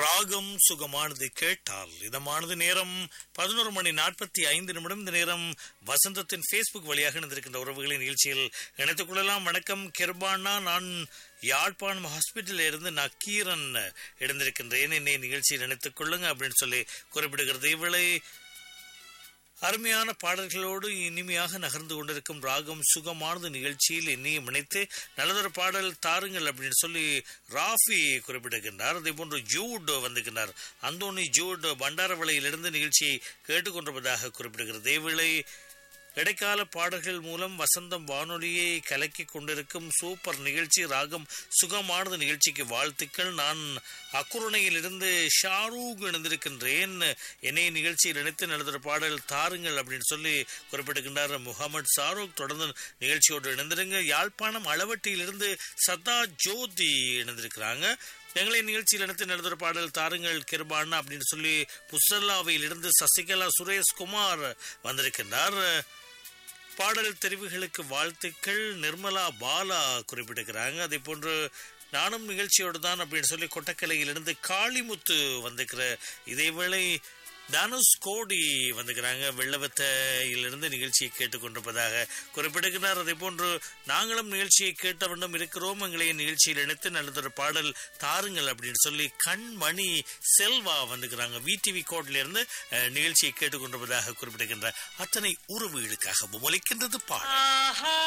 ராகம் சுகமானது கேட்டால் இதமானது நேரம் பதினோரு மணி நாற்பத்தி ஐந்து நிமிடம் இந்த நேரம் வசந்தத்தின் ஃபேஸ்புக் வழியாக இணைந்திருக்கின்ற உறவுகளின் நிகழ்ச்சியில் இணைத்துக் கொள்ளலாம் வணக்கம் கெர்பானா நான் யாழ்ப்பாணம் ஹாஸ்பிட்டலில் இருந்து நக்கீரன் இணைந்திருக்கின்றேன் என்னை நிகழ்ச்சியில் இணைத்துக் கொள்ளுங்க அப்படின்னு சொல்லி குறிப்பிடுகிறது இவளை அருமையான பாடல்களோடு இனிமையாக நகர்ந்து கொண்டிருக்கும் ராகம் சுகமானது நிகழ்ச்சியில் என்னையும் இணைத்து நல்லதொரு பாடல் தாருங்கள் அப்படின்னு சொல்லி ராஃபி குறிப்பிடுகின்றார் அதே போன்று ஜூட் வந்துகின்றார் அந்தோனி ஜூட் பண்டாரவளையிலிருந்து நிகழ்ச்சியை கேட்டுக்கொண்டிருப்பதாக குறிப்பிடுகிறது இவ்வேளை இடைக்கால பாடல்கள் மூலம் வசந்தம் வானொலியை கலக்கி கொண்டிருக்கும் சூப்பர் நிகழ்ச்சி ராகம் சுகமானது நிகழ்ச்சிக்கு வாழ்த்துக்கள் நான் அக்குருணையில் இருந்து ஷாரூக் இணைந்திருக்கின்றேன் என்னை நிகழ்ச்சியில் இணைத்து நடத்துகிற பாடல் தாருங்கள் அப்படின்னு சொல்லி குறிப்பிடுகின்றார் முகமது ஷாரூக் தொடர்ந்து நிகழ்ச்சியோடு இணைந்திருங்க யாழ்ப்பாணம் அளவட்டியிலிருந்து சதா ஜோதி இணைந்திருக்கிறாங்க எங்களை நிகழ்ச்சியில் எடுத்து நடத்துகிற பாடல் தாருங்கள் கிருபானா அப்படின்னு சொல்லி புசல்லாவையிலிருந்து சசிகலா சுரேஷ்குமார் வந்திருக்கின்றார் பாடல் தெரிவுகளுக்கு வாழ்த்துக்கள் நிர்மலா பாலா குறிப்பிட்டிருக்கிறாங்க அதே போன்று நானும் நிகழ்ச்சியோடு தான் அப்படின்னு சொல்லி கொட்டக்கலையிலிருந்து காளிமுத்து வந்திருக்கிற இதேவேளை தனுஷ் கோடி வந்துக்கிறாங்க வெள்ளவத்தையிலிருந்து நிகழ்ச்சியை கேட்டுக்கொண்டிருப்பதாக குறிப்பிடுகிறார் அதே போன்று நாங்களும் நிகழ்ச்சியை கேட்ட வண்ணம் இருக்கிறோம் எங்களை நிகழ்ச்சியில் இணைத்து நல்லதொரு பாடல் தாருங்கள் அப்படின்னு சொல்லி கண்மணி செல்வா வந்துக்கிறாங்க விடிவி கோட்ல இருந்து அஹ், நிகழ்ச்சியை கேட்டுக்கொண்டிருப்பதாக குறிப்பிடுகின்ற அத்தனை உறவுகளுக்காக ஒலிக்கின்றது பாடல்